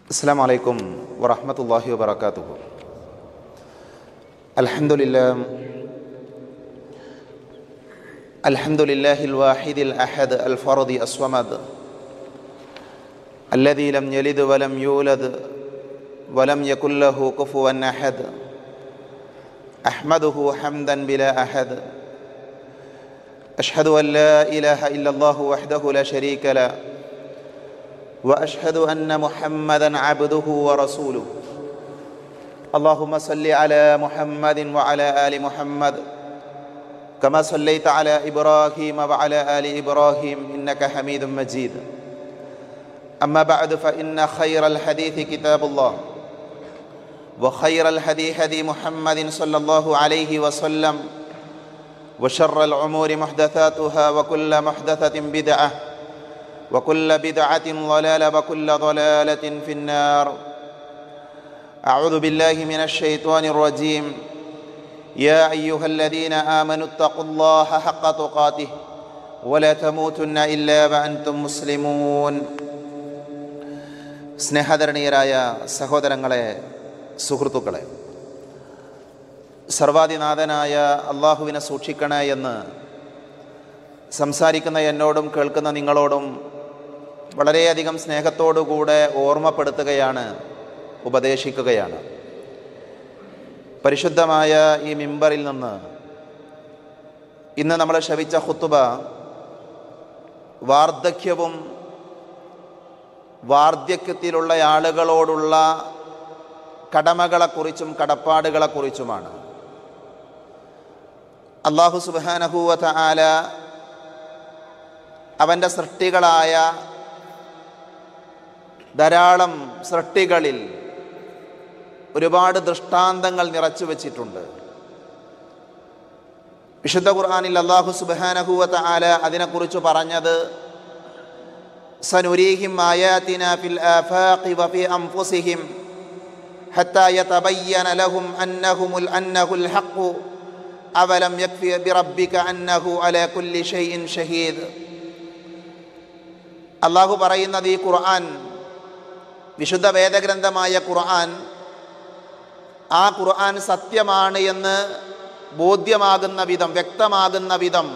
السلام عليكم ورحمة الله وبركاته الحمد لله الحمد لله الواحد الأحد الفرد الصمد الذي لم يلد ولم يولد ولم يكن له كفوا أحد أحمده حمدا بلا أحد أشهد أن لا إله إلا الله وحده لا شريك له واشهد ان محمدا عبده ورسوله اللهم صل على محمد وعلى ال محمد كما صليت على ابراهيم وعلى ال ابراهيم انك حميد مجيد اما بعد فان خير الحديث كتاب الله وخير الهدي هدي محمد صلى الله عليه وسلم وشر الامور محدثاتها وكل محدثه بدعه وكل بدعة ضلالة وكل ضلالة في النار أعوذ بالله من الشيطان الرجيم يا أيها الذين آمنوا اتقوا الله حق تقاته ولا تموتن إلا وأنتم مسلمون സ്നേഹധരണീയരായ സഹോദരങ്ങളെ സുഹൃത്തുക്കളെ സർവാധിനാഥനായ അള്ളാഹുവിനെ സൂക്ഷിക്കണേ എന്ന് സംസാരിക്കുന്ന എന്നോടും കേൾക്കുന്ന നിങ്ങളോടും വളരെയധികം സ്നേഹത്തോടുകൂടെ ഓർമ്മപ്പെടുത്തുകയാണ് ഉപദേശിക്കുകയാണ് പരിശുദ്ധമായ ഈ മിമ്പറിൽ നിന്ന് ഇന്ന് നമ്മൾ ശവിച്ച ഹുത്തുബ വാർദ്ധക്യവും വാർദ്ധക്യത്തിലുള്ള ആളുകളോടുള്ള കടമകളെക്കുറിച്ചും കടപ്പാടുകളെക്കുറിച്ചുമാണ് അള്ളാഹു സുബാനഹൂവത്ത ആല അവൻ്റെ സൃഷ്ടികളായ ധാരാളം സൃഷ്ടികളിൽ ഒരുപാട് ദൃഷ്ടാന്തങ്ങൾ നിറച്ചു വച്ചിട്ടുണ്ട് വിശുദ്ധ ഖുർആാനിൽ അള്ളാഹു സുബാനഹുവത്ത ആല അതിനെക്കുറിച്ച് പറഞ്ഞത് സനുരീഹിം ആയാത്തിന ഫിൽ ആഫാഖി വഫി അംഫുസിഹിം حتى يتبين لهم أنهم أنه الحق أولم يكفي بربك أنه على كل شيء شهيد അള്ളാഹു പറയുന്നത് ഈ ഖുർആൻ വിശുദ്ധ വേദഗ്രന്ഥമായ ഖുർആൻ ആ ഖുർആൻ സത്യമാണ് എന്ന് ബോധ്യമാകുന്ന വിധം വ്യക്തമാകുന്ന വിധം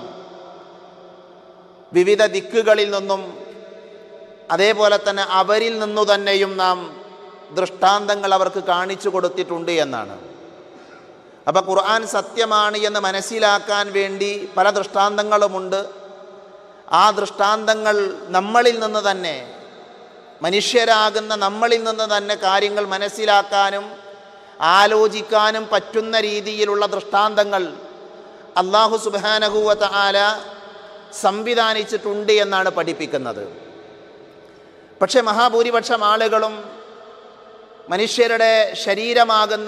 വിവിധ ദിക്കുകളിൽ നിന്നും അതേപോലെ തന്നെ അവരിൽ നിന്നു തന്നെയും നാം ദൃഷ്ടാന്തങ്ങൾ അവർക്ക് കാണിച്ചു കൊടുത്തിട്ടുണ്ട് എന്നാണ് അപ്പം ഖുർആൻ സത്യമാണ് എന്ന് മനസ്സിലാക്കാൻ വേണ്ടി പല ദൃഷ്ടാന്തങ്ങളുമുണ്ട് ആ ദൃഷ്ടാന്തങ്ങൾ നമ്മളിൽ നിന്ന് തന്നെ മനുഷ്യരാകുന്ന നമ്മളിൽ നിന്ന് തന്നെ കാര്യങ്ങൾ മനസ്സിലാക്കാനും ആലോചിക്കാനും പറ്റുന്ന രീതിയിലുള്ള ദൃഷ്ടാന്തങ്ങൾ അള്ളാഹു സുബാനഹുവത്ത ആല സംവിധാനിച്ചിട്ടുണ്ട് എന്നാണ് പഠിപ്പിക്കുന്നത് പക്ഷെ മഹാഭൂരിപക്ഷം ആളുകളും മനുഷ്യരുടെ ശരീരമാകുന്ന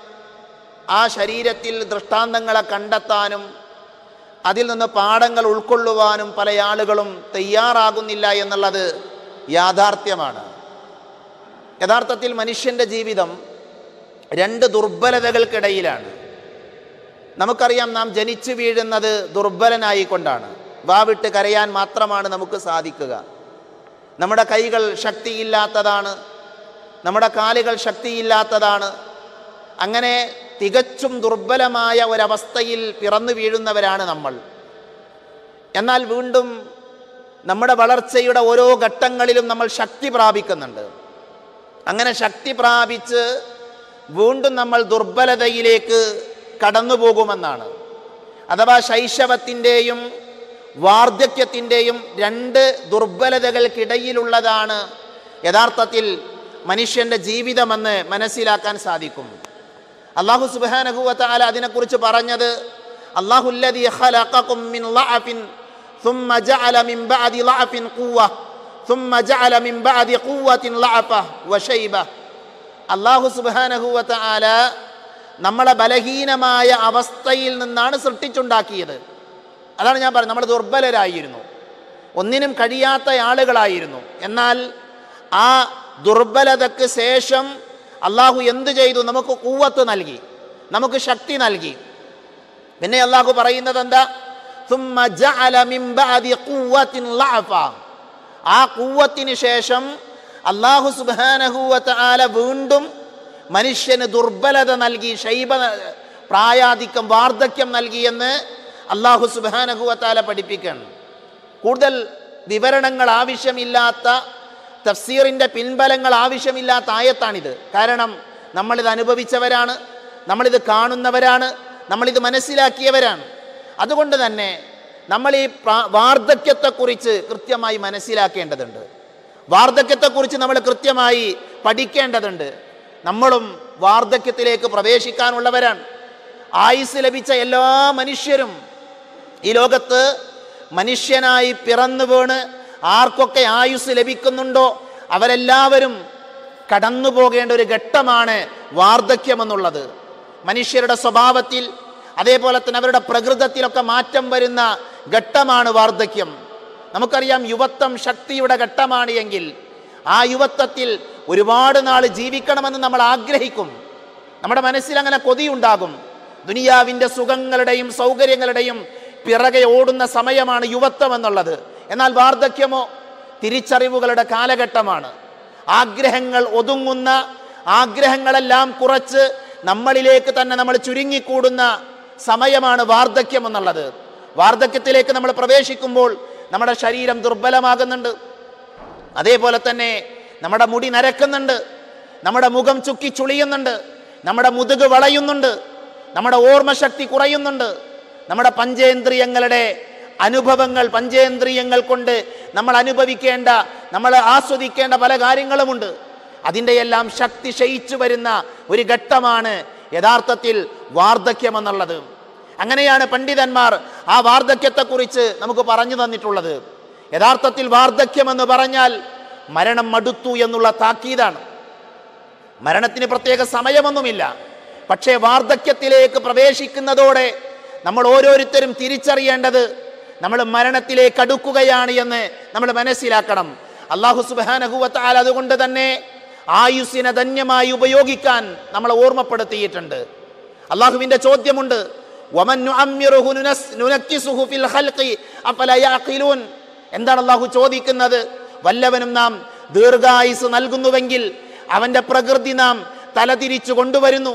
ആ ശരീരത്തിൽ ദൃഷ്ടാന്തങ്ങളെ കണ്ടെത്താനും അതിൽ നിന്ന് പാഠങ്ങൾ ഉൾക്കൊള്ളുവാനും പല ആളുകളും തയ്യാറാകുന്നില്ല എന്നുള്ളത് യാഥാർത്ഥ്യമാണ് യഥാർത്ഥത്തിൽ മനുഷ്യൻ്റെ ജീവിതം രണ്ട് ദുർബലതകൾക്കിടയിലാണ് നമുക്കറിയാം നാം ജനിച്ചു വീഴുന്നത് ദുർബലനായിക്കൊണ്ടാണ് വാവിട്ട് കരയാൻ മാത്രമാണ് നമുക്ക് സാധിക്കുക നമ്മുടെ കൈകൾ ശക്തിയില്ലാത്തതാണ് നമ്മുടെ കാലുകൾ ശക്തിയില്ലാത്തതാണ് അങ്ങനെ തികച്ചും ദുർബലമായ ഒരവസ്ഥയിൽ പിറന്നു വീഴുന്നവരാണ് നമ്മൾ എന്നാൽ വീണ്ടും നമ്മുടെ വളർച്ചയുടെ ഓരോ ഘട്ടങ്ങളിലും നമ്മൾ ശക്തി പ്രാപിക്കുന്നുണ്ട് അങ്ങനെ ശക്തി പ്രാപിച്ച് വീണ്ടും നമ്മൾ ദുർബലതയിലേക്ക് കടന്നു പോകുമെന്നാണ് അഥവാ ശൈശവത്തിൻ്റെയും വാർദ്ധക്യത്തിൻ്റെയും രണ്ട് ദുർബലതകൾക്കിടയിലുള്ളതാണ് യഥാർത്ഥത്തിൽ മനുഷ്യൻ്റെ ജീവിതമെന്ന് മനസ്സിലാക്കാൻ സാധിക്കും അള്ളാഹു സുബാനഹുവത്ത ആല അതിനെക്കുറിച്ച് പറഞ്ഞത് അള്ളാഹുല്ലതി മിൻ ലഅഫിൻ ثم جعل من بعد ضعف قوة ثم جعل من بعد قوة ضعفة وشيبة അള്ളാഹു സുബാനഹുവത്ത ആല നമ്മളെ ബലഹീനമായ അവസ്ഥയിൽ നിന്നാണ് സൃഷ്ടിച്ചുണ്ടാക്കിയത് അതാണ് ഞാൻ പറഞ്ഞത് നമ്മൾ ദുർബലരായിരുന്നു ഒന്നിനും കഴിയാത്ത ആളുകളായിരുന്നു എന്നാൽ ആ ദുർബലതയ്ക്ക് ശേഷം അള്ളാഹു എന്ത് ചെയ്തു നമുക്ക് കൂവത്ത് നൽകി നമുക്ക് ശക്തി നൽകി പിന്നെ അള്ളാഹു പറയുന്നത് എന്താ ثم جعل من بعد قوة ضعفا ആ കൂവത്തിന് ശേഷം അള്ളാഹു സുബാനഹുവത്ത് ആല വീണ്ടും മനുഷ്യന് ദുർബലത നൽകി ശൈബ പ്രായാധിക്യം വാർദ്ധക്യം നൽകിയെന്ന് അള്ളാഹു സുബാനഹുവത്താല പഠിപ്പിക്കണം കൂടുതൽ വിവരണങ്ങൾ ആവശ്യമില്ലാത്ത തഫ്സീറിൻ്റെ പിൻബലങ്ങൾ ആവശ്യമില്ലാത്ത ആയത്താണിത് കാരണം നമ്മളിത് അനുഭവിച്ചവരാണ് നമ്മളിത് കാണുന്നവരാണ് നമ്മളിത് മനസ്സിലാക്കിയവരാണ് അതുകൊണ്ട് തന്നെ നമ്മൾ ഈ പ്രാ- വാർദ്ധക്യത്തെക്കുറിച്ച് കൃത്യമായി മനസ്സിലാക്കേണ്ടതുണ്ട് വാർദ്ധക്യത്തെക്കുറിച്ച് നമ്മൾ കൃത്യമായി പഠിക്കേണ്ടതുണ്ട് നമ്മളും വാർദ്ധക്യത്തിലേക്ക് പ്രവേശിക്കാനുള്ളവരാണ് ആയുസ് ലഭിച്ച എല്ലാ മനുഷ്യരും ഈ ലോകത്ത് മനുഷ്യനായി പിറന്നു വീണ് ആർക്കൊക്കെ ആയുസ് ലഭിക്കുന്നുണ്ടോ അവരെല്ലാവരും കടന്നു പോകേണ്ട ഒരു ഘട്ടമാണ് വാർദ്ധക്യമെന്നുള്ളത് മനുഷ്യരുടെ സ്വഭാവത്തിൽ അതേപോലെ തന്നെ അവരുടെ പ്രകൃതത്തിലൊക്കെ മാറ്റം വരുന്ന ഘട്ടമാണ് വാർദ്ധക്യം നമുക്കറിയാം യുവത്വം ശക്തിയുടെ ഘട്ടമാണ് എങ്കിൽ ആ യുവത്വത്തിൽ ഒരുപാട് നാൾ ജീവിക്കണമെന്ന് നമ്മൾ ആഗ്രഹിക്കും നമ്മുടെ മനസ്സിൽ അങ്ങനെ കൊതിയുണ്ടാകും ദുനിയാവിൻ്റെ സുഖങ്ങളുടെയും സൗകര്യങ്ങളുടെയും പിറകെ ഓടുന്ന സമയമാണ് യുവത്വം എന്നുള്ളത് എന്നാൽ വാർദ്ധക്യമോ തിരിച്ചറിവുകളുടെ കാലഘട്ടമാണ് ആഗ്രഹങ്ങൾ ഒതുങ്ങുന്ന ആഗ്രഹങ്ങളെല്ലാം കുറച്ച് നമ്മളിലേക്ക് തന്നെ നമ്മൾ ചുരുങ്ങിക്കൂടുന്ന സമയമാണ് വാർദ്ധക്യം എന്നുള്ളത് വാർദ്ധക്യത്തിലേക്ക് നമ്മൾ പ്രവേശിക്കുമ്പോൾ നമ്മുടെ ശരീരം ദുർബലമാകുന്നുണ്ട് അതേപോലെ തന്നെ നമ്മുടെ മുടി നരക്കുന്നുണ്ട് നമ്മുടെ മുഖം ചുക്കി ചുളിയുന്നുണ്ട് നമ്മുടെ മുതുക് വളയുന്നുണ്ട് നമ്മുടെ ഓർമ്മശക്തി കുറയുന്നുണ്ട് നമ്മുടെ പഞ്ചേന്ദ്രിയങ്ങളുടെ അനുഭവങ്ങൾ പഞ്ചേന്ദ്രിയങ്ങൾ കൊണ്ട് നമ്മൾ അനുഭവിക്കേണ്ട നമ്മൾ ആസ്വദിക്കേണ്ട പല കാര്യങ്ങളുമുണ്ട് അതിൻ്റെ എല്ലാം ശക്തി ക്ഷയിച്ചു വരുന്ന ഒരു ഘട്ടമാണ് യഥാർത്ഥത്തിൽ വാർദ്ധക്യം എന്നുള്ളത് അങ്ങനെയാണ് പണ്ഡിതന്മാർ ആ വാർദ്ധക്യത്തെക്കുറിച്ച് നമുക്ക് പറഞ്ഞു തന്നിട്ടുള്ളത് യഥാർത്ഥത്തിൽ വാർദ്ധക്യം എന്ന് പറഞ്ഞാൽ മരണം മടുത്തു എന്നുള്ള താക്കീതാണ് മരണത്തിന് പ്രത്യേക സമയമൊന്നുമില്ല പക്ഷേ വാർദ്ധക്യത്തിലേക്ക് പ്രവേശിക്കുന്നതോടെ നമ്മൾ ഓരോരുത്തരും തിരിച്ചറിയേണ്ടത് നമ്മൾ മരണത്തിലേക്ക് അടുക്കുകയാണ് എന്ന് നമ്മൾ മനസ്സിലാക്കണം അള്ളാഹു സുബാനഹുവത്താൽ അതുകൊണ്ട് തന്നെ ആയുസ്സിനെ ധന്യമായി ഉപയോഗിക്കാൻ നമ്മളെ ഓർമ്മപ്പെടുത്തിയിട്ടുണ്ട് അള്ളാഹുവിന്റെ ചോദ്യമുണ്ട് "വമൻ നുഅമ്മിറുഹു നുനസ്- നുനക്കിസുഹു ഫിൽ ഖൽഖി അഫലാ യഅഖിലൂൻ?" എന്താണ് അള്ളാഹു ചോദിക്കുന്നത് വല്ലവനും നാം ദീർഘായുസ് നൽകുന്നുവെങ്കിൽ അവന്റെ പ്രകൃതി നാം തലതിരിച്ചു കൊണ്ടുവരുന്നു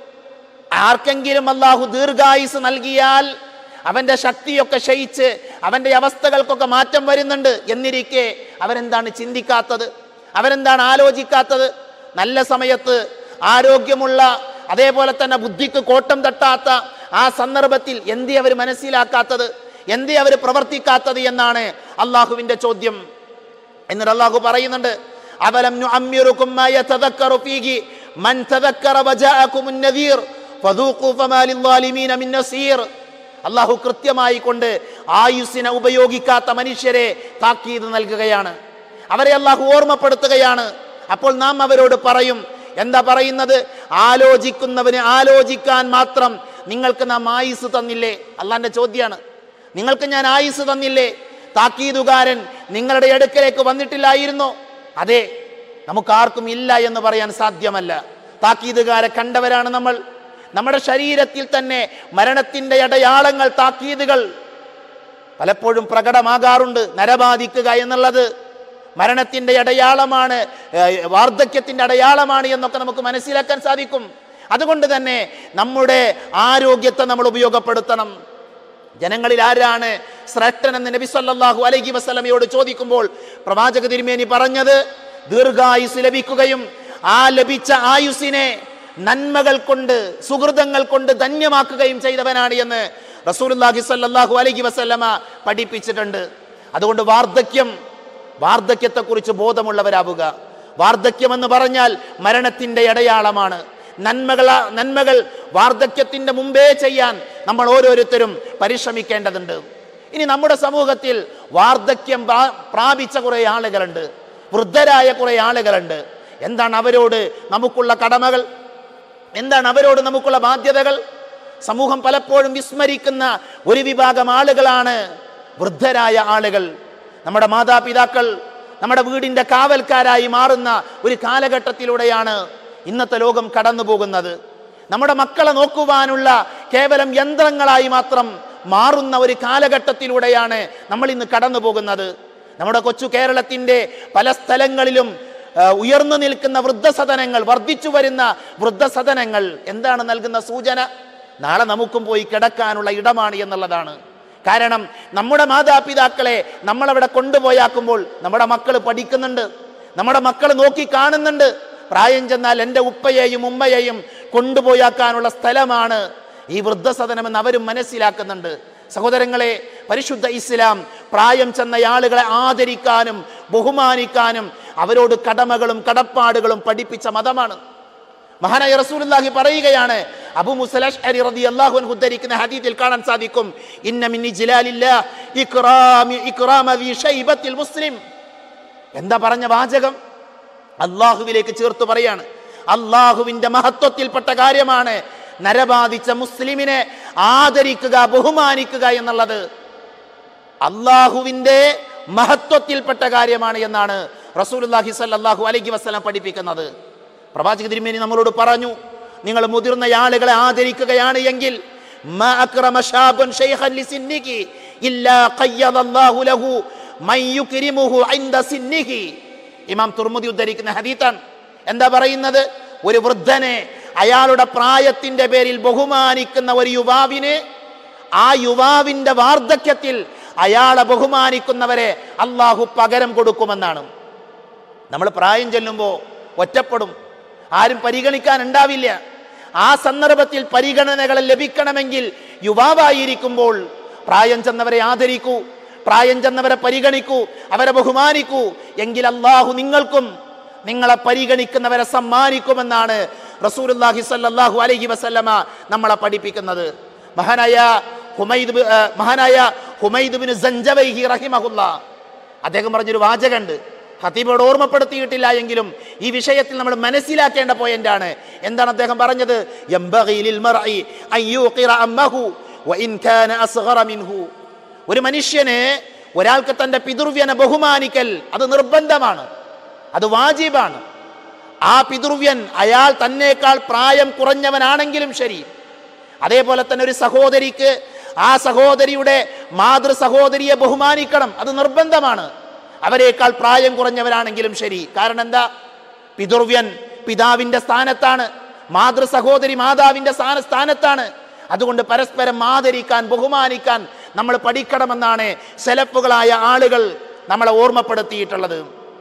ആർക്കെങ്കിലും അള്ളാഹു ദീർഘായുസ് നൽകിയാൽ അവന്റെ ശക്തിയൊക്കെ ക്ഷയിച്ച് അവന്റെ അവസ്ഥകൾക്കൊക്കെ മാറ്റം വരുന്നുണ്ട് എന്നിരിക്കെ അവരെന്താണ് ചിന്തിക്കാത്തത് അവരെന്താണ് ആലോചിക്കാത്തത് നല്ല സമയത്ത് ആരോഗ്യമുള്ള അതേപോലെ തന്നെ ബുദ്ധിക്ക് കോട്ടം തട്ടാത്ത ആ സന്ദർഭത്തിൽ എന്തേ അവർ മനസ്സിലാക്കാത്തത് എന്തേ അവർ പ്രവർത്തിക്കാത്തത് എന്നാണ് അള്ളാഹുവിന്റെ ചോദ്യം എന്നിട്ട് അള്ളാഹു പറയുന്നുണ്ട് അവലം നുഅമ്മിറുകും മാ യതദക്കറു ഫീഹി മൻ തദക്കറ വജാഅകുമുൻ നദീർ ഫദൂഖു ഫമാ ലിദ്ദാലിമീന മിൻ നസീർ അള്ളാഹു കൃത്യമായി കൊണ്ട് ആയുസ്സിനെ ഉപയോഗിക്കാത്ത മനുഷ്യരെ താക്കീത് നൽകുകയാണ് അവരെ അള്ളാഹു ഓർമ്മപ്പെടുത്തുകയാണ് അപ്പോൾ നാം അവരോട് പറയും എന്താ പറയുന്നത് ആലോചിക്കുന്നവന് ആലോചിക്കാൻ മാത്രം നിങ്ങൾക്ക് നാം ആയുസ് തന്നില്ലേ അള്ളാന്റെ ചോദ്യമാണ് നിങ്ങൾക്ക് ഞാൻ ആയുസ് തന്നില്ലേ താക്കീതുകാരൻ നിങ്ങളുടെ അടുക്കലേക്ക് വന്നിട്ടില്ലായിരുന്നോ അതെ നമുക്കാർക്കും ഇല്ല എന്ന് പറയാൻ സാധ്യമല്ല താക്കീതുകാരെ കണ്ടവരാണ് നമ്മൾ നമ്മുടെ ശരീരത്തിൽ തന്നെ മരണത്തിന്റെ അടയാളങ്ങൾ താക്കീതുകൾ പലപ്പോഴും പ്രകടമാകാറുണ്ട് നരബാധിക്കുക എന്നുള്ളത് മരണത്തിന്റെ അടയാളമാണ് ഏഹ്, വാർദ്ധക്യത്തിന്റെ അടയാളമാണ് എന്നൊക്കെ നമുക്ക് മനസ്സിലാക്കാൻ സാധിക്കും അതുകൊണ്ട് തന്നെ നമ്മുടെ ആരോഗ്യത്തെ നമ്മൾ ഉപയോഗപ്പെടുത്തണം ജനങ്ങളിൽ ആരാണ് ശ്രേഷ്ഠനെന്ന് നബി സല്ലല്ലാഹു അലൈഹി വസല്ലമയോട് ചോദിക്കുമ്പോൾ പ്രവാചക തിരുമേനി പറഞ്ഞത് ദീർഘായുസ് ലഭിക്കുകയും ആ ലഭിച്ച ആയുസിനെ നന്മകൾ കൊണ്ട് സുഹൃതങ്ങൾ കൊണ്ട് ധന്യമാക്കുകയും ചെയ്തവനാണ് എന്ന് റസൂലുള്ളാഹി സ്വല്ലല്ലാഹു അലൈഹി വസല്ലമ പഠിപ്പിച്ചിട്ടുണ്ട് അതുകൊണ്ട് വാർദ്ധക്യം വാർദ്ധക്യത്തെക്കുറിച്ച് ബോധമുള്ളവരാവുക വാർദ്ധക്യം എന്ന് പറഞ്ഞാൽ മരണത്തിന്റെ അടയാളമാണ് നന്മകൾ നന്മകൾ വാർദ്ധക്യത്തിന്റെ മുമ്പേ ചെയ്യാൻ നമ്മൾ ഓരോരുത്തരും പരിശ്രമിക്കേണ്ടതുണ്ട് ഇനി നമ്മുടെ സമൂഹത്തിൽ വാർദ്ധക്യം പ്രാ- പ്രാപിച്ച കുറെ ആളുകളുണ്ട് വൃദ്ധരായ കുറെ ആളുകളുണ്ട് എന്താണ് അവരോട് നമുക്കുള്ള കടമകൾ എന്താണ് അവരോട് നമുക്കുള്ള ബാധ്യതകൾ സമൂഹം പലപ്പോഴും വിസ്മരിക്കുന്ന ഒരു വിഭാഗം ആളുകളാണ് വൃദ്ധരായ ആളുകൾ നമ്മുടെ മാതാപിതാക്കൾ നമ്മുടെ വീടിന്റെ കാവൽക്കാരായി മാറുന്ന ഒരു കാലഘട്ടത്തിലൂടെയാണ് ഇന്നത്തെ ലോകം കടന്നു പോകുന്നത് നമ്മുടെ മക്കളെ നോക്കുവാനുള്ള കേവലം യന്ത്രങ്ങളായി മാത്രം മാറുന്ന ഒരു കാലഘട്ടത്തിലൂടെയാണ് നമ്മൾ ഇന്ന് കടന്നു പോകുന്നത് നമ്മുടെ കൊച്ചു കേരളത്തിന്റെ പല സ്ഥലങ്ങളിലും ആ, ഉയർന്നു നിൽക്കുന്ന വൃദ്ധസദനങ്ങൾ വർദ്ധിച്ചു വരുന്ന വൃദ്ധസദനങ്ങൾ എന്താണ് നൽകുന്ന സൂചന നാളെ നമുക്കും പോയി കിടക്കാനുള്ള ഇടമാണ് എന്നുള്ളതാണ് കാരണം നമ്മുടെ മാതാപിതാക്കളെ നമ്മളവിടെ കൊണ്ടുപോയാക്കുമ്പോൾ നമ്മുടെ മക്കൾ പഠിക്കുന്നുണ്ട് നമ്മുടെ മക്കൾ നോക്കി കാണുന്നുണ്ട് പ്രായം ചെന്നാൽ എൻ്റെ ഉപ്പയെയും ഉമ്മയെയും കൊണ്ടുപോയാക്കാനുള്ള സ്ഥലമാണ് ഈ വൃദ്ധസദനമെന്ന് അവരും മനസ്സിലാക്കുന്നുണ്ട് സഹോദരങ്ങളെ പരിശുദ്ധ ഇസ്ലാം പ്രായം ചെന്ന ആളുകളെ ആദരിക്കാനും ബഹുമാനിക്കാനും അവരോട് കടമകളും കടപ്പാടുകളും പഠിപ്പിച്ച മതമാണ് മഹാനായ റസൂലുള്ളാഹി പറയുകയാണ് അബു മുസലഷ് അലി റതി അള്ളാഹു ഉദ്ധരിക്കുന്ന ഹദീത്തിൽ കാണാൻ സാധിക്കും ഇന്ന മിന്നി ജിലാലില്ലാ ഇക്റാമി ഇക്റാമ ദി ഷൈബത്തിൽ മുസ്ലിം എന്താ പറഞ്ഞ വാചകം അള്ളാഹുവിലേക്ക് ചേർത്ത് പറയാണ് അള്ളാഹുവിന്റെ മഹത്വത്തിൽപ്പെട്ട കാര്യമാണ് നരബാധിച്ച മുസ്ലിമിനെ ആദരിക്കുക ബഹുമാനിക്കുക എന്നുള്ളത് അള്ളാഹുവിന്റെ മഹത്വത്തിൽപ്പെട്ട കാര്യമാണ് എന്നാണ് റസൂലുള്ളാഹി സ്വല്ലല്ലാഹു അലൈഹി വസല്ലം പഠിപ്പിക്കുന്നത് പ്രവാചക തിരുമേനി നമ്മളോട് പറഞ്ഞു നിങ്ങൾ മുതിർന്ന ആളുകളെ ആദരിക്കുകയാണ് എങ്കിൽ മാ അക്രമ ശാബുൻ ശൈഖൻ ലിസിന്നിഹി ഇല്ലാ ഖയ്യദല്ലാഹു ലഹു മൻ യുക്രിമുഹു ഇൻദ സിന്നിഹി ഇമാം തുർമുദി ഉദ്ധരിക്കുന്ന ഹദീത്താണ് എന്താ പറയുന്നത് ഒരു വൃദ്ധനെ അയാളുടെ പ്രായത്തിന്റെ പേരിൽ ബഹുമാനിക്കുന്ന ഒരു യുവാവിന് ആ യുവാവിന്റെ വാർദ്ധക്യത്തിൽ അയാളെ ബഹുമാനിക്കുന്നവരെ അള്ളാഹു പകരം കൊടുക്കുമെന്നാണ് നമ്മൾ പ്രായം ചെല്ലുമ്പോൾ ഒറ്റപ്പെടും ആരും പരിഗണിക്കാൻ ഉണ്ടാവില്ല ആ സന്ദർഭത്തിൽ പരിഗണനകൾ ലഭിക്കണമെങ്കിൽ യുവാവായിരിക്കുമ്പോൾ പ്രായം ചെന്നവരെ ആദരിക്കൂ പ്രായം ചെന്നവരെ പരിഗണിക്കൂ അവരെ ബഹുമാനിക്കൂ എങ്കിൽ അള്ളാഹു നിങ്ങൾക്കും നിങ്ങളെ പരിഗണിക്കുന്നവരെ സമ്മാനിക്കുമെന്നാണ് റസൂലുള്ളാഹി സ്വല്ലല്ലാഹു അലൈഹി വസല്ലമ നമ്മളെ പഠിപ്പിക്കുന്നത് മഹാനായ ഹുമൈദ് ബി- ആ, മഹാനായ ഹുമൈദ് ബിൻ സഞ്ജവൈഹി റഹിമഹുല്ല അദ്ദേഹം പറഞ്ഞൊരു വാചകമുണ്ട് ഹത്തീബോട് ഓർമ്മപ്പെടുത്തിയിട്ടില്ല എങ്കിലും ഈ വിഷയത്തിൽ നമ്മൾ മനസ്സിലാക്കേണ്ട പോയിന്റ് ആണ് എന്താണ് അദ്ദേഹം പറഞ്ഞത് യംബഗി ലിൽ മർഇ അൻ യൂഖിറ അമ്മഹു വഇൻ കാന അസ്ഗറ മിൻഹു ഒരു മനുഷ്യന് ഒരാൾക്ക് തന്റെ പിതൃവ്യനെ ബഹുമാനിക്കൽ അത് നിർബന്ധമാണ് അത് വാജിബാണ് ആ പിതൃവ്യൻ അയാൾ തന്നേക്കാൾ പ്രായം കുറഞ്ഞവനാണെങ്കിലും ശരി അതേപോലെ തന്നെ ഒരു സഹോദരിക്ക് ആ സഹോദരിയുടെ മാതൃ സഹോദരിയെ ബഹുമാനിക്കണം അത് നിർബന്ധമാണ് അവരെക്കാൾ പ്രായം കുറഞ്ഞവരാണെങ്കിലും ശരി കാരണം എന്താ പിതൃവ്യൻ പിതാവിന്റെ സ്ഥാനത്താണ് മാതൃ സഹോദരി മാതാവിന്റെ സ്ഥാന സ്ഥാനത്താണ് അതുകൊണ്ട് പരസ്പരം ആദരിക്കാൻ ബഹുമാനിക്കാൻ നമ്മൾ പഠിക്കണമെന്നാണ് സെലപ്പുകളായ ആളുകൾ നമ്മളെ ഓർമ്മപ്പെടുത്തിയിട്ടുള്ളത്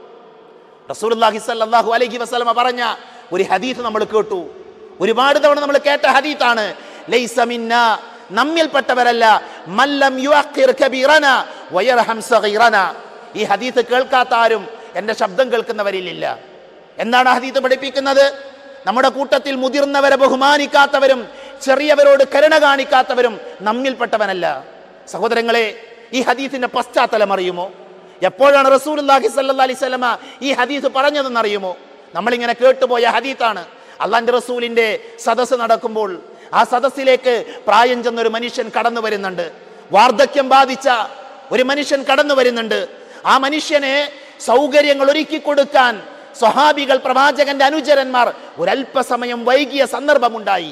റസൂലുള്ളാഹി സ്വല്ലല്ലാഹു അലൈഹി വസല്ലമ പറഞ്ഞ ഒരു ഹദീസ് നമ്മൾ കേട്ടു ഒരുപാട് തവണ നമ്മൾ കേട്ട ഹദീത്താണ് ലൈസ മിന്ന നമ്മിൽപ്പെട്ടവരല്ല മല്ലം യുഅഖിർ കബീറന വയർഹം സഗീറന ഈ ഹദീസ് കേൾക്കാത്ത ആരും എൻ്റെ ശബ്ദം കേൾക്കുന്നവരിലില്ല എന്താണ് ഹദീസ് പഠിപ്പിക്കുന്നത് നമ്മുടെ കൂട്ടത്തിൽ മുതിർന്നവരെ ബഹുമാനിക്കാത്തവരും ചെറിയവരോട് കരുണ കാണിക്കാത്തവരും നമ്മിൽപ്പെട്ടവനല്ല സഹോദരങ്ങളെ ഈ ഹദീസിന്റെ പശ്ചാത്തലം അറിയുമോ എപ്പോഴാണ് റസൂലുള്ളാഹി സ്വല്ലല്ലാഹി അലൈഹി വസല്ലമ ഈ ഹദീസ് പറഞ്ഞതെന്ന് അറിയുമോ നമ്മളിങ്ങനെ കേട്ടുപോയ ഹദീത്താണ് അള്ളാന്റെ റസൂലിന്റെ സദസ്സ് നടക്കുമ്പോൾ ആ സദസ്സിലേക്ക് പ്രായം ചെന്ന ഒരു മനുഷ്യൻ കടന്നു വരുന്നുണ്ട് വാർദ്ധക്യം ബാധിച്ച ഒരു മനുഷ്യൻ കടന്നു വരുന്നുണ്ട് ആ മനുഷ്യന് സൗകര്യങ്ങൾ ഒരുക്കി കൊടുക്കാൻ സ്വഹാബികൾ പ്രവാചകന്റെ അനുചരന്മാർ ഒരല്പസമയം വൈകിയ സന്ദർഭമുണ്ടായി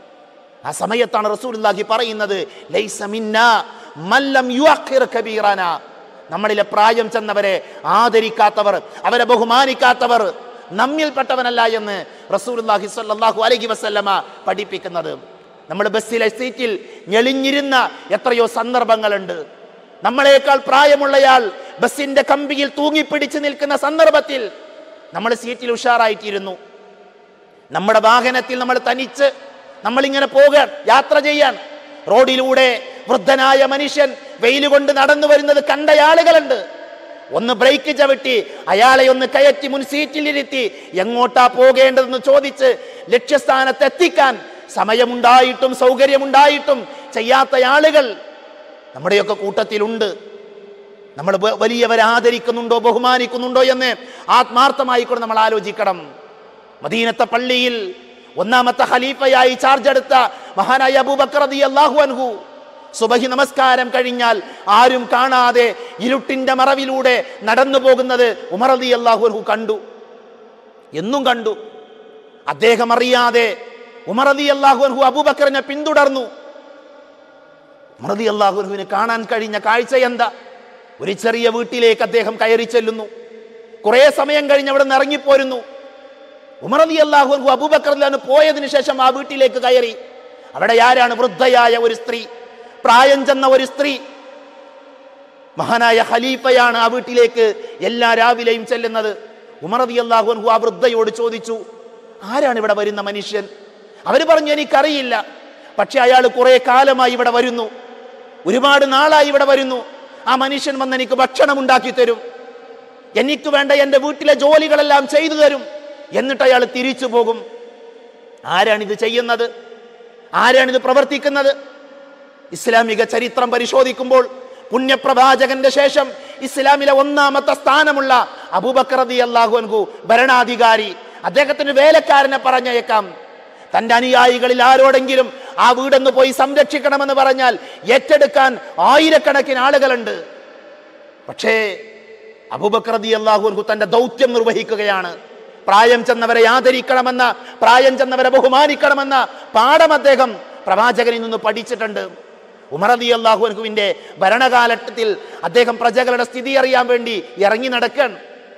ആ സമയത്താണ് റസൂലുള്ളാഹി പറയുന്നത് ലൈസ മിന്നാ മല്ലം യുഅഖിർ കബീറന നമ്മളിലെ പ്രായം ചെന്നവരെ ആദരിക്കാത്തവർ അവരെ ബഹുമാനിക്കാത്തവർ നമ്മിൽപ്പെട്ടവനല്ല എന്ന് റസൂലുള്ളാഹി സ്വല്ലല്ലാഹു അലൈഹി വസല്ലമ പഠിപ്പിക്കുന്നത് നമ്മൾ ബസ്സിലെ സീറ്റിൽ ഞെളിഞ്ഞിരുന്ന എത്രയോ സന്ദർഭങ്ങളുണ്ട് നമ്മളെക്കാൾ പ്രായമുള്ളയാൾ ബസ്സിന്റെ കമ്പിയിൽ തൂങ്ങിപ്പിടിച്ച് നിൽക്കുന്ന സന്ദർഭത്തിൽ നമ്മൾ സീറ്റിൽ ഉഷാറായിട്ടിരുന്നു നമ്മുടെ വാഹനത്തിൽ നമ്മൾ തനിച്ച് നമ്മളിങ്ങനെ പോകാൻ യാത്ര ചെയ്യാൻ റോഡിലൂടെ വൃദ്ധനായ മനുഷ്യൻ വെയിൽ കൊണ്ട് നടന്നു വരുന്നത് കണ്ട ആളുകളുണ്ട് ഒന്ന് ബ്രേക്ക് ചവിട്ടി അയാളെ ഒന്ന് കയറ്റി മുൻ സീറ്റിലിരുത്തി എങ്ങോട്ടാ പോകേണ്ടതെന്ന് ചോദിച്ച് ലക്ഷ്യസ്ഥാനത്ത് എത്തിക്കാൻ സമയമുണ്ടായിട്ടും സൗകര്യമുണ്ടായിട്ടും ചെയ്യാത്ത ആളുകൾ നമ്മുടെയൊക്കെ കൂട്ടത്തിലുണ്ട് നമ്മൾ വ- വലിയവരെ ആദരിക്കുന്നുണ്ടോ ബഹുമാനിക്കുന്നുണ്ടോ എന്ന് ആത്മാർത്ഥമായി കൊണ്ട് നമ്മൾ ആലോചിക്കണം മദീനത്തെ പള്ളിയിൽ ഒന്നാമത്തെ ഖലീഫയായി ചാർജ് എടുത്ത മഹാനായ അബൂബക്കർ റളിയല്ലാഹു അൻഹു സുബഹി നമസ്കാരം കഴിഞ്ഞാൽ ആരും കാണാതെ ഇരുട്ടിന്റെ മറവിലൂടെ നടന്നു പോകുന്നത് ഉമർ റളിയല്ലാഹു അൻഹു കണ്ടു എന്നും കണ്ടു അദ്ദേഹം അറിയാതെ ഉമർ റളിയല്ലാഹു അൻഹു അബൂബക്കറിനെ പിന്തുടർന്നു ഉമർ റളിയല്ലാഹു അൻഹുവിന് കാണാൻ കഴിഞ്ഞ കാഴ്ച എന്താ ഒരു ചെറിയ വീട്ടിലേക്ക് അദ്ദേഹം കയറി ചെല്ലുന്നു കുറെ സമയം കഴിഞ്ഞ് അവിടെ നിന്ന് ഇറങ്ങിപ്പോരുന്നു ഉമർ അലി അള്ളാഹു അബൂബക്കർ അള്ളാഹു പോയതിനു ശേഷം ആ വീട്ടിലേക്ക് കയറി അവിടെ ആരാണ് വൃദ്ധയായ ഒരു സ്ത്രീ പ്രായം ചെന്ന ഒരു സ്ത്രീ മഹാനായ ഖലീഫയാണ് ആ വീട്ടിലേക്ക് എല്ലാ രാവിലെയും ചെല്ലുന്നത് ഉമർ അലി അള്ളാഹു ആ വൃദ്ധയോട് ചോദിച്ചു ആരാണ് ഇവിടെ വരുന്ന മനുഷ്യൻ അവർ പറഞ്ഞു എനിക്കറിയില്ല പക്ഷെ അയാൾ കുറെ കാലമായി ഇവിടെ വരുന്നു ഒരുപാട് നാളായി ഇവിടെ വരുന്നു ആ മനുഷ്യൻ വന്ന് എനിക്ക് ഭക്ഷണം ഉണ്ടാക്കി തരും എനിക്ക് വേണ്ട എൻ്റെ വീട്ടിലെ ജോലികളെല്ലാം ചെയ്തു തരും എന്നിട്ട് അയാൾ തിരിച്ചു പോകും ആരാണിത് ചെയ്യുന്നത് ആരാണിത് പ്രവർത്തിക്കുന്നത് ഇസ്ലാമിക ചരിത്രം പരിശോധിക്കുമ്പോൾ പുണ്യപ്രവാചകന്റെ ശേഷം ഇസ്ലാമിലെ ഒന്നാമത്തെ സ്ഥാനമുള്ള അബൂബക്കർ റതി അള്ളാഹു അൻഹു ഭരണാധികാരി അദ്ദേഹത്തിന് വേലക്കാരനെ പറഞ്ഞയക്കാം തന്റെ അനുയായികളിൽ ആരോടെങ്കിലും ആ വീടൊന്ന് പോയി സംരക്ഷിക്കണമെന്ന് പറഞ്ഞാൽ ഏറ്റെടുക്കാൻ ആയിരക്കണക്കിന് ആളുകളുണ്ട് പക്ഷേ അബൂബക്കർ റതി അള്ളാഹു അൻഹു തന്റെ ദൗത്യം നിർവഹിക്കുകയാണ് പ്രായം ചെന്നവരെ ആദരിക്കണമെന്ന പ്രായം ചെന്നവരെ ബഹുമാനിക്കണമെന്ന പാഠം അദ്ദേഹം പ്രവാചകനിൽ നിന്ന് പഠിച്ചിട്ടുണ്ട് ഉമറദി അള്ളാഹു അൻഹുവിന്റെ ഭരണകാലത്തിൽ അദ്ദേഹം പ്രജകളുടെ സ്ഥിതി അറിയാൻ വേണ്ടി ഇറങ്ങി നടക്കാൻ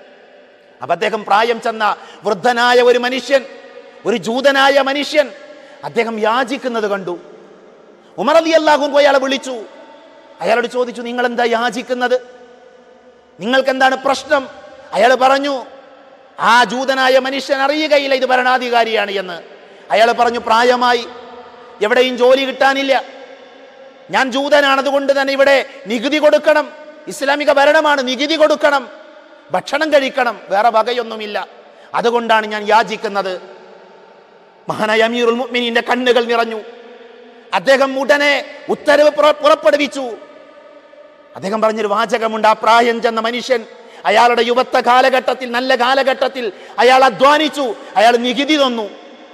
അപ്പൊ അദ്ദേഹം പ്രായം ചെന്ന വൃദ്ധനായ ഒരു മനുഷ്യൻ ഒരു ജൂതനായ മനുഷ്യൻ അദ്ദേഹം യാചിക്കുന്നത് കണ്ടു ഉമർ അലി അള്ളാഹു അയാളെ വിളിച്ചു അയാളോട് ചോദിച്ചു നിങ്ങൾ എന്താ യാചിക്കുന്നത് നിങ്ങൾക്ക് എന്താണ് പ്രശ്നം അയാൾ പറഞ്ഞു ആ ജൂതനായ മനുഷ്യൻ അറിയുകയില്ല ഇത് ഭരണാധികാരിയാണ് എന്ന് അയാൾ പറഞ്ഞു പ്രായമായി എവിടെയും ജോലി കിട്ടാനില്ല ഞാൻ ജൂതനാണ് അതുകൊണ്ട് തന്നെ ഇവിടെ നികുതി കൊടുക്കണം ഇസ്ലാമിക ഭരണമാണ് നികുതി കൊടുക്കണം ഭക്ഷണം കഴിക്കണം വേറെ വകയൊന്നുമില്ല അതുകൊണ്ടാണ് ഞാൻ യാചിക്കുന്നത് മഹാനായ അമീറുൽ മുഅ്മിനീന്റെ കണ്ണുകൾ നിറഞ്ഞു അദ്ദേഹം ഉടനെ ഉത്തരവ് പുറ- പുറപ്പെടുവിച്ചു അദ്ദേഹം പറഞ്ഞൊരു വാചകമുണ്ട് ആ പ്രായം ചെന്ന മനുഷ്യൻ അയാളുടെ യുവത്വ കാലഘട്ടത്തിൽ നല്ല കാലഘട്ടത്തിൽ അയാൾ അധ്വാനിച്ചു അയാൾ നികുതി തന്നു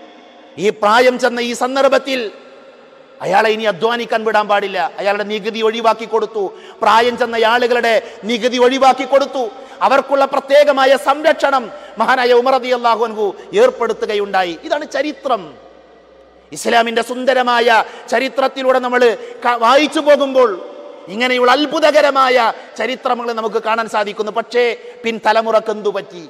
ഈ പ്രായം ചെന്ന ഈ സന്ദർഭത്തിൽ അയാളെ ഇനി അധ്വാനിക്കാൻ വിടാൻ പാടില്ല അയാളുടെ നികുതി ഒഴിവാക്കി കൊടുത്തു പ്രായം ചെന്ന ആളുകളുടെ നികുതി ഒഴിവാക്കി കൊടുത്തു അവർക്കുള്ള പ്രത്യേകമായ സംരക്ഷണം മഹാനായ ഉമറദി അള്ളാഹു അൻഹു ഏർപ്പെടുത്തുകയുണ്ടായി ഇതാണ് ചരിത്രം ഇസ്ലാമിന്റെ സുന്ദരമായ ചരിത്രത്തിലൂടെ നമ്മൾ വായിച്ചു പോകുമ്പോൾ ഇങ്ങനെയുള്ള അത്ഭുതകരമായ ചരിത്രങ്ങൾ നമുക്ക് കാണാൻ സാധിക്കുന്നു പക്ഷേ പിൻതലമുറക്ക് എന്തു പറ്റി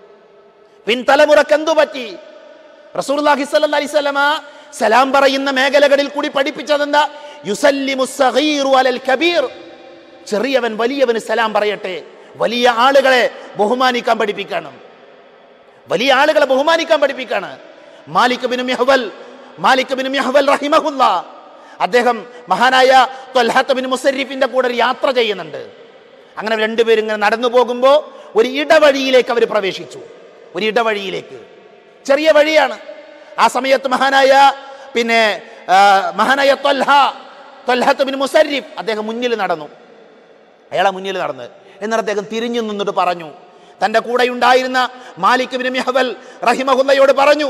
പിൻതലമുറക്ക് എന്തു പറ്റി റസൂലുള്ളാഹി സ്വല്ലല്ലാഹി അലൈഹി വസല്ലമ സലാം പറയുന്ന മേഖലകളിൽ കൂടി പഠിപ്പിച്ചതെന്താ യുസല്ലിമു സഗീറു അലൽ കബീർ ചെറിയവൻ വലിയവന് സലാം പറയട്ടെ വലിയ ആളുകളെ ബഹുമാനിക്കാൻ പഠിപ്പിക്കണം വലിയ ആളുകളെ ബഹുമാനിക്കാൻ പഠിപ്പിക്കാണ് Malik bin Mehwal Malik bin Mehwal റഹിമഹുല്ല അദ്ദേഹം മഹാനായ ത്വൽഹത്ത് ബിൻ മുസരിഫിന്റെ കൂടെ ഒരു യാത്ര ചെയ്യുന്നുണ്ട് അങ്ങനെ രണ്ടുപേരും ഇങ്ങനെ നടന്നു പോകുമ്പോൾ ഒരു ഇടവഴിയിലേക്ക് അവർ പ്രവേശിച്ചു ഒരു ഇടവഴിയിലേക്ക് ചെറിയ വഴിയാണ് ആ സമയത്ത് മഹാനായ പിന്നെ ആ, മഹാനായ ത്വൽഹ ത്വൽഹത്ത് ബിൻ മുസരിഫ് അദ്ദേഹം മുന്നിൽ നടന്നു അയാളെ മുന്നിൽ നടന്ന് എന്നിട്ട് അദ്ദേഹം തിരിഞ്ഞു നിന്നിട്ട് പറഞ്ഞു തന്റെ കൂടെ ഉണ്ടായിരുന്ന മാലിക് ബിൻ മെഹവൽ റഹിമഹുല്ലയോട് പറഞ്ഞു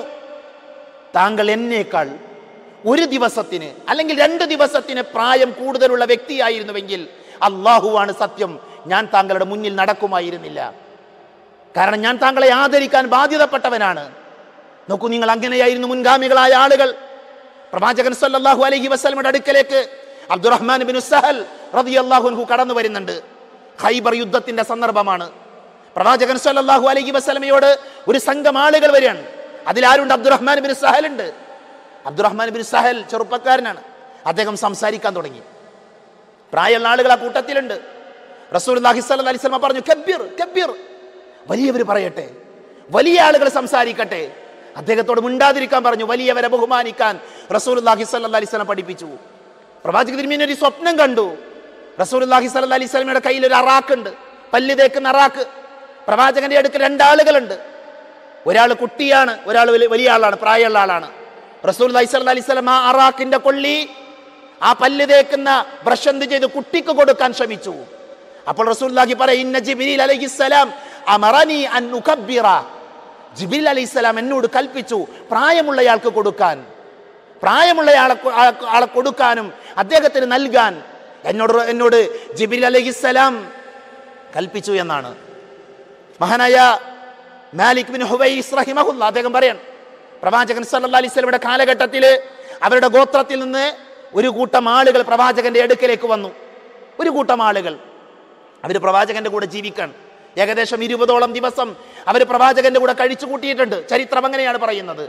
താങ്കൾ എന്നേക്കാൾ ഒരു ദിവസത്തിന് അല്ലെങ്കിൽ രണ്ട് ദിവസത്തിന് പ്രായം കൂടുതലുള്ള വ്യക്തിയായിരുന്നുവെങ്കിൽ അള്ളാഹുവാണ് സത്യം ഞാൻ താങ്കളുടെ മുന്നിൽ നടക്കുമായിരുന്നില്ല കാരണം ഞാൻ താങ്കളെ ആദരിക്കാൻ ബാധ്യതപ്പെട്ടവനാണ് നോക്കൂ നിങ്ങൾ അങ്ങനെയായിരുന്നു മുൻഗാമികളായ ആളുകൾ പ്രവാചകൻ സല്ലല്ലാഹു അലൈഹി വസല്ലമയുടെ അടുക്കലേക്ക് അബ്ദുറഹ്മാൻ ബിൻ സഹൽ റളിയല്ലാഹു അൻഹു കടന്നു വരുന്നുണ്ട് ഖൈബർ യുദ്ധത്തിന്റെ സന്ദർഭമാണ് പ്രവാചകൻ സല്ലല്ലാഹു അലൈഹി വസല്ലമയോട് ഒരു സംഘം ആളുകൾ വരികയാണ് അതിലാരുണ്ട് അബ്ദുറഹ്മാൻ ബിൻ സഹൽ ഉണ്ട് അബ്ദുറഹ്മാൻ ബിൻ സഹൽ ചെറുപ്പക്കാരനാണ് അദ്ദേഹം സംസാരിക്കാൻ തുടങ്ങി പ്രായമുള്ള ആളുകൾ ആ കൂട്ടത്തിലുണ്ട് റസൂൽ അലൈഹി അലൈഹി സ്വലമ പറഞ്ഞു കബ്ബിർ കബ്ബിർ വലിയവർ പറയട്ടെ വലിയ ആളുകൾ സംസാരിക്കട്ടെ അദ്ദേഹത്തോട് മിണ്ടാതിരിക്കാൻ പറഞ്ഞു വലിയവരെ ബഹുമാനിക്കാൻ റസൂൽ അലൈഹി അലൈഹി സ്വലം പഠിപ്പിച്ചു പ്രവാചക തിരുമേനി ഒരു സ്വപ്നം കണ്ടു റസൂൽ അലൈഹി അലൈഹി സ്വലമയുടെ കയ്യിൽ ഒരു അറാക്കുണ്ട് പല്ല് തേക്കുന്ന അറാക്ക് പ്രവാചകന്റെ അടുക്ക് രണ്ടാളുകളുണ്ട് ഒരാൾ കുട്ടിയാണ് ഒരാൾ വലിയ- വലിയ ആളാണ് പ്രായമുള്ള ആളാണ് റസൂൽ അലൈഹി സ്വലം ആ അറാക്കിന്റെ കൊള്ളി ആ പല്ല് തേക്കുന്ന ബ്രഷ് എന്ത് ചെയ്ത് കുട്ടിക്ക് കൊടുക്കാൻ ശ്രമിച്ചു അപ്പോൾ റസൂലുള്ളാഹി പറയും ഇന്ന ജിബ്രീൽ അലൈഹിസ്സലാം അമറനി അൻ ഉകബ്ബിറ ജിബ്രീൽ അലൈഹിസ്സലാം എന്നോട് കൽപ്പിച്ചു പ്രായമുള്ളയാൾക്ക് കൊടുക്കാൻ പ്രായമുള്ളയാളെ കൊ- ആ- ആളെ കൊടുക്കാനും അദ്ദേഹത്തിന് നൽകാൻ എന്നോട് എന്നോട് ജിബ്രീൽ അലൈഹിസ്സലാം കൽപ്പിച്ചു എന്നാണ് മഹാനായ മാലിക് ബിൻ ഹുവൈസ് റഹിമഹുല്ല അദ്ദേഹം പറയാൻ പ്രവാചകൻ സല്ലല്ലാഹു അലൈഹി വസല്ലമയുടെ കാലഘട്ടത്തിൽ അവരുടെ ഗോത്രത്തിൽ നിന്ന് ഒരു കൂട്ടം ആളുകൾ പ്രവാചകന്റെ അടുക്കലേക്ക് വന്നു ഒരു കൂട്ടം ആളുകൾ അവർ പ്രവാചകന്റെ കൂടെ ജീവിക്കാൻ ഏകദേശം ഇരുപതോളം ദിവസം അവർ പ്രവാചകന്റെ കൂടെ കഴിച്ചു കൂട്ടിയിട്ടുണ്ട് ചരിത്രം അങ്ങനെയാണ് പറയുന്നത്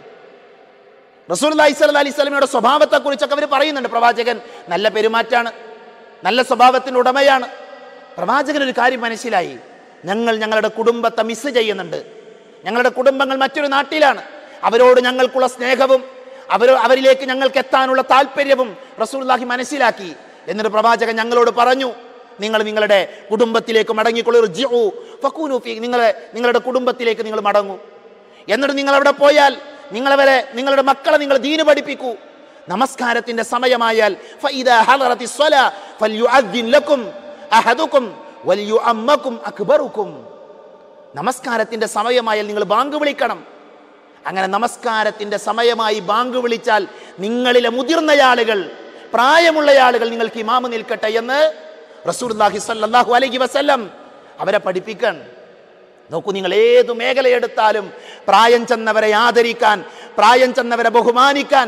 റസൂൽ അലൈഹി അലൈഹി സ്വലമയുടെ സ്വഭാവത്തെക്കുറിച്ചൊക്കെ അവർ പറയുന്നുണ്ട് പ്രവാചകൻ നല്ല പെരുമാറ്റാണ് നല്ല സ്വഭാവത്തിൻ്റെ ഉടമയാണ് പ്രവാചകൻ ഒരു കാര്യം മനസ്സിലായി ഞങ്ങൾ ഞങ്ങളുടെ കുടുംബത്തെ മിസ് ചെയ്യുന്നുണ്ട് ഞങ്ങളുടെ കുടുംബങ്ങൾ മറ്റൊരു നാട്ടിലാണ് അവരോട് ഞങ്ങൾക്കുള്ള സ്നേഹവും അവർ അവരിലേക്ക് ഞങ്ങൾക്ക് എത്താനുള്ള താല്പര്യവും റസൂൽഹി മനസ്സിലാക്കി എന്നിട്ട് പ്രവാചകൻ ഞങ്ങളോട് പറഞ്ഞു നിങ്ങൾ നിങ്ങളുടെ കുടുംബത്തിലേക്ക് മടങ്ങിക്കൊള്ളു ഫക്കൂനു ഫീ നിങ്ങളെ നിങ്ങളുടെ കുടുംബത്തിലേക്ക് നിങ്ങൾ മടങ്ങൂ എന്നിട്ട് നിങ്ങൾ അവിടെ പോയാൽ നിങ്ങളവരെ നിങ്ങളുടെ മക്കളെ നിങ്ങൾ ദീന് പഠിപ്പിക്കൂ നമസ്കാരത്തിന്റെ സമയമായാൽ ഫഇദാ ഹളറത്തി സ്വലാ ഫൽയുഅദ്ദിൻ ലക്കും അഹദുക്കും വൽയുഅമ്മക്കും അക്ബറുക്കും നമസ്കാരത്തിന്റെ സമയമായാൽ നിങ്ങൾ ബാങ്ക് വിളിക്കണം അങ്ങനെ നമസ്കാരത്തിന്റെ സമയമായി ബാങ്ക് വിളിച്ചാൽ നിങ്ങളിലെ മുതിർന്ന ആളുകൾ പ്രായമുള്ള ആളുകൾ നിങ്ങൾക്ക് ഇമാമ് നിൽക്കട്ടെ എന്ന് റസൂലുള്ളാഹി സ്വല്ലല്ലാഹു അലൈഹി വസല്ലം അവരെ പഠിപ്പിക്കാൻ നോക്കൂ നിങ്ങൾ ഏതു മേഖലയെടുത്താലും പ്രായം ചെന്നവരെ ആദരിക്കാൻ പ്രായം ചെന്നവരെ ബഹുമാനിക്കാൻ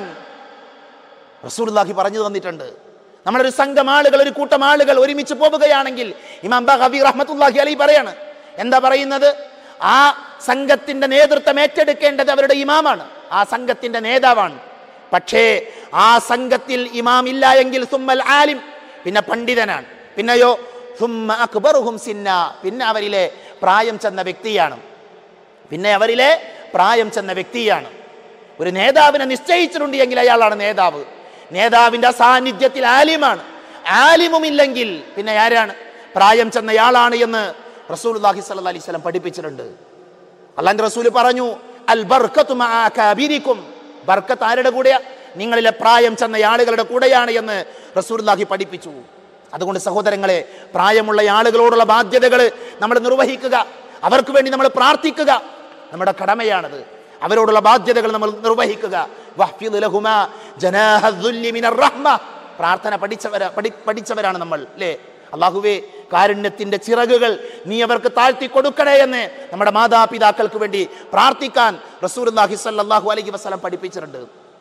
റസൂലുള്ളാഹി പറഞ്ഞു തന്നിട്ടുണ്ട് നമ്മളൊരു സംഘം ആളുകൾ ഒരു കൂട്ടം ആളുകൾ ഒരുമിച്ച് പോവുകയാണെങ്കിൽ ഇമാം ബഹബി റഹ്മത്തുള്ളാഹി അലൈ പറയാണ് എന്താ പറയുന്നത് ആ സംഘത്തിന്റെ നേതൃത്വം ഏറ്റെടുക്കേണ്ടത് അവരുടെ ഇമാമാണ് ആ സംഘത്തിന്റെ നേതാവാണ് പക്ഷേ ആ സംഘത്തിൽ ഇമാം ഇല്ല എങ്കിൽ സുമ്മൽ ആലിം പിന്നെ പണ്ഡിതനാണ് പിന്നെയോ സുമ്മ അക്ബറുഹും സിന്ന പിന്നെ അവരിലെ പ്രായം ചെന്ന വ്യക്തിയാണ് പിന്നെ അവരിലെ പ്രായം ചെന്ന വ്യക്തിയാണ് ഒരു നേതാവിനെ നിശ്ചയിച്ചിട്ടുണ്ട് എങ്കിൽ അയാളാണ് നേതാവ് നേതാവിന്റെ സാന്നിധ്യത്തിൽ ആലിമാണ് ആലിമുമില്ലെങ്കിൽ പിന്നെ ആരാണ് പ്രായം ചെന്നയാളാണ് എന്ന് റസൂലുള്ളാഹി സ്വല്ലല്ലാഹി അലൈഹി വസല്ലം പഠിപ്പിച്ചിട്ടുണ്ട് അള്ളാന്റെ റസൂൽ പറഞ്ഞു അൽ ബർക്കത്തു മഅ അകാബിരിക്കും ബർക്കത്ത് ആരുടെ കൂടെയാ നിങ്ങളിലെ പ്രായം ചെന്ന ആളുകളുടെ കൂടെയാണ് എന്ന് റസൂലുള്ളാഹി പഠിപ്പിച്ചു അതുകൊണ്ട് സഹോദരങ്ങളെ പ്രായമുള്ള ആളുകളോടുള്ള ബാധ്യതകൾ നമ്മൾ നിർവഹിക്കുക അവർക്ക് വേണ്ടി നമ്മൾ പ്രാർത്ഥിക്കുക നമ്മുടെ കടമയാണത് അവരോടുള്ള ബാധ്യതകൾ നമ്മൾ നിർവഹിക്കുക വഹ്ഫിദ് ലഹുമാ ജനാഹ ദുല്ലി മിനർ റഹ്മ. പ്രാർത്ഥന പഠിച്ചവര പഠി പഠിച്ചവരാണ് നമ്മൾ അല്ലേ അള്ളാഹുവേ കാരുണ്യത്തിന്റെ ചിറകുകൾ നീ അവർക്ക് താഴ്ത്തി കൊടുക്കണേ എന്ന് നമ്മുടെ മാതാപിതാക്കൾക്ക് വേണ്ടി പ്രാർത്ഥിക്കാൻ റസൂലുള്ളാഹി സ്വല്ലല്ലാഹു അലൈഹി വസല്ലം പഠിപ്പിച്ചിട്ടുണ്ട്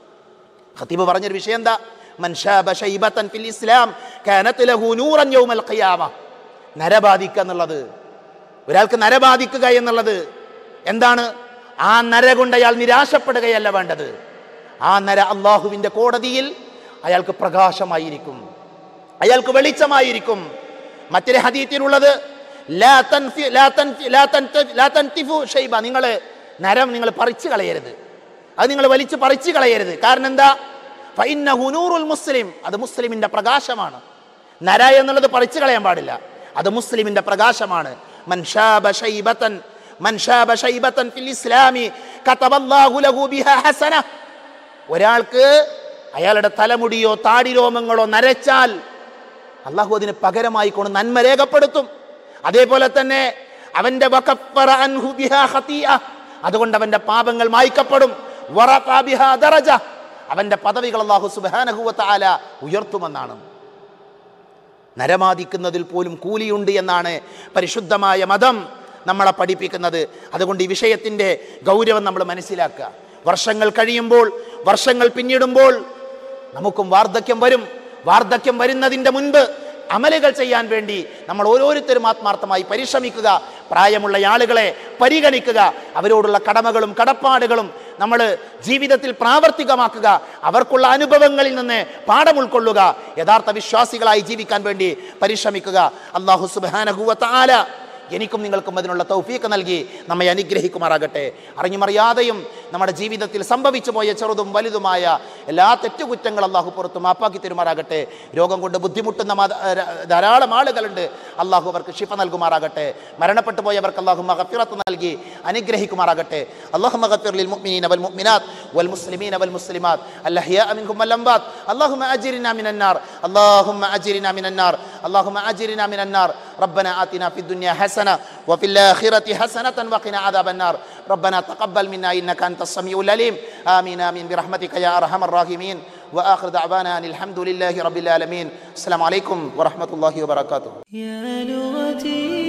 ഖത്തീബ് പറഞ്ഞൊരു വിഷയം എന്താ മൻ ശാബ ശൈബത്തൻ ഫിൽ ഇസ്ലാം കാനത് ലഹു നൂറൻ യൗമൽ ഖിയാമ നരബാധിക്കുക എന്നുള്ളത് ഒരാൾക്ക് നരബാധിക്കുക എന്നുള്ളത് എന്താണ് ആ നര കൊണ്ട് അയാൾ നിരാശപ്പെടുകയല്ല വേണ്ടത് ആ നര അള്ളാഹുവിന്റെ കോടതിയിൽ അയാൾക്ക് പ്രകാശമായിരിക്കും അയാൾക്ക് വെളിച്ചമായിരിക്കും മറ്റൊരു ഹദീത്തിലുള്ളത് ലാ തൻഫി- ലാ തൻഫി- ലാ തൻത- ലാ തൻതിഫു ഷൈബ നിങ്ങൾ നരം നിങ്ങൾ പറിച്ചു കളയരുത് അത് നിങ്ങൾ വലിച്ചു പറിച്ചു കളയരുത് കാരണം എന്താ ഫഇന്നഹു നൂറുൽ മുസ്ലിം അത് മുസ്ലിമിന്റെ പ്രകാശമാണ് നര എന്നുള്ളത് പറിച്ചു കളയാൻ പാടില്ല അത് മുസ്ലിമിന്റെ പ്രകാശമാണ് മൻ ശാബ ശൈബതൻ മൻ ശാബ ശൈബതൻ ഫിൽ ഇസ്ലാമി കതബല്ലാഹു ലഹു ബിഹാ ഹസന ഒരാൾക്ക് അയാളുടെ തലമുടിയോ താടിരോമങ്ങളോ നരച്ചാൽ അള്ളാഹു അതിന് പകരമായി കൊണ്ട് നന്മ രേഖപ്പെടുത്തും അതേപോലെ തന്നെ അവന്റെ വകഫറ അൻഹു ബിഹാ ഖതീഅ. അതുകൊണ്ട് അവന്റെ പാപങ്ങൾ മായ്ക്കപ്പെടും വറഫഅ ബിഹാ ദറജ. അവന്റെ പദവികൾ അള്ളാഹു സുബ്ഹാനഹു വ തആല ഉയർത്തുമെന്നാണ് നരമാദിക്കുന്നതിൽ പോലും കൂലിയുണ്ട് എന്നാണ് പരിശുദ്ധമായ മതം നമ്മളെ പഠിപ്പിക്കുന്നത് അതുകൊണ്ട് ഈ വിഷയത്തിൻ്റെ ഗൗരവം നമ്മൾ മനസ്സിലാക്കുക വർഷങ്ങൾ കഴിയുമ്പോൾ വർഷങ്ങൾ പിന്നിടുമ്പോൾ നമുക്കും വാർദ്ധക്യം വരും വാർദ്ധക്യം വരുന്നതിൻ്റെ മുൻപ് അമലുകൾ ചെയ്യാൻ വേണ്ടി നമ്മൾ ഓരോരുത്തരും ആത്മാർത്ഥമായി പരിശ്രമിക്കുക പ്രായമുള്ള ആളുകളെ പരിഗണിക്കുക അവരോടുള്ള കടമകളും കടപ്പാടുകളും നമ്മൾ ജീവിതത്തിൽ പ്രാവർത്തികമാക്കുക അവർക്കുള്ള അനുഭവങ്ങളിൽ നിന്ന് പാഠം ഉൾക്കൊള്ളുക യഥാർത്ഥ വിശ്വാസികളായി ജീവിക്കാൻ വേണ്ടി പരിശ്രമിക്കുക അള്ളാഹു സുബാനഹുവ ആല എനിക്കും നിങ്ങൾക്കും അതിനുള്ള തൗഫീക്ക് നൽകി നമ്മെ അനുഗ്രഹിക്കുമാറാകട്ടെ അറിഞ്ഞുമറിയാതെയും നമ്മുടെ ജീവിതത്തിൽ സംഭവിച്ചു പോയ ചെറുതും വലുതുമായ എല്ലാ തെറ്റുകുറ്റങ്ങൾ അള്ളാഹു പുറത്ത് മാപ്പാക്കി തരുമാറാകട്ടെ രോഗം കൊണ്ട് ബുദ്ധിമുട്ടുന്ന മാത- ര- ധാരാളം ആളുകളുണ്ട് അള്ളാഹു അവർക്ക് ഷിഫ നൽകുമാറാകട്ടെ മരണപ്പെട്ടു പോയവർക്ക് അള്ളാഹു മഹഫിറത്ത് നൽകി അനുഗ്രഹിക്കുമാറാകട്ടെ അള്ളാഹു മഹഫിർ ലിൽ മുഅ്മിനീന വൽ മുഅ്മിനാത്ത് വൽ മുസ്ലിമീന വൽ മുസ്ലിമാത്ത് അല്ലഹിയാ മിൻഹും വൽ അംവാത്ത് اللهم أجرنا من النار اللهم أجرنا من النار اللهم أجرنا من النار ربنا آتنا في الدنيا حسنة وفي الآخرة حسنة وقنا عذاب النار ربنا تقبل منا إنك أنت السميع العليم آمين آمين برحمتك يا أرحم الراحمين وآخر دعوانا أن الحمد لله رب العالمين السلام عليكم ورحمة الله وبركاته يا لغتي